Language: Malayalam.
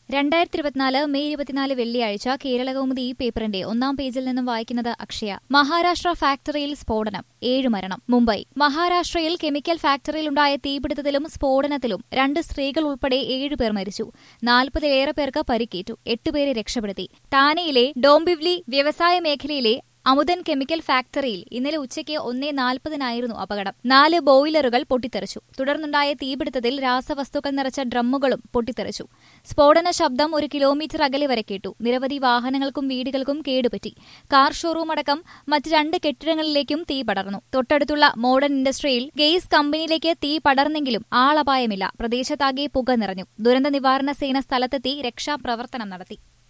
രണ്ടായിരത്തി ഇരുപത്തിനാല് മെയ് ഇരുപത്തിനാല് വെള്ളിയാഴ്ച കേരളകൗമുദി ഈ പേപ്പറിന്റെ ഒന്നാം പേജിൽ നിന്നും വായിക്കുന്നത് അക്ഷയ മഹാരാഷ്ട്ര ഫാക്ടറിയിൽ സ്ഫോടനം ഏഴ് മരണം മുംബൈ മഹാരാഷ്ട്രയിൽ കെമിക്കൽ ഫാക്ടറിയിലുണ്ടായ തീപിടുത്തത്തിലും സ്ഫോടനത്തിലും രണ്ട് സ്ത്രീകൾ ഉൾപ്പെടെ ഏഴുപേർ മരിച്ചു നാൽപ്പതിലേറെ പേർക്ക് പരിക്കേറ്റു എട്ടുപേരെ രക്ഷപ്പെടുത്തി ടാനെയിലെ ഡോംബിവ്ലി വ്യവസായ മേഖലയിലെ അമുദൻ കെമിക്കൽ ഫാക്ടറിയിൽ ഇന്നലെ ഉച്ചയ്ക്ക് ഒന്നേ നാൽപ്പതിനായിരുന്നു അപകടം നാല് ബോയിലറുകൾ പൊട്ടിത്തെറിച്ചു തുടർന്നുണ്ടായ തീപിടുത്തത്തിൽ രാസവസ്തുക്കൾ നിറച്ച ഡ്രമ്മുകളും പൊട്ടിത്തെറിച്ചു സ്ഫോടന ശബ്ദം ഒരു കിലോമീറ്റർ അകലെ വരെ കേട്ടു നിരവധി വാഹനങ്ങൾക്കും വീടുകൾക്കും കേടുപറ്റി കാർ ഷോറൂം അടക്കം മറ്റ് രണ്ട് കെട്ടിടങ്ങളിലേക്കും തീ പടർന്നു തൊട്ടടുത്തുള്ള മോഡേൺ ഇൻഡസ്ട്രിയിൽ ഗെയ്സ് കമ്പനിയിലേക്ക് തീ പടർന്നെങ്കിലും ആളപായമില്ല പ്രദേശത്താകെ പുക നിറഞ്ഞു ദുരന്ത നിവാരണ സേന സ്ഥലത്തെത്തി രക്ഷാപ്രവർത്തനം നടത്തി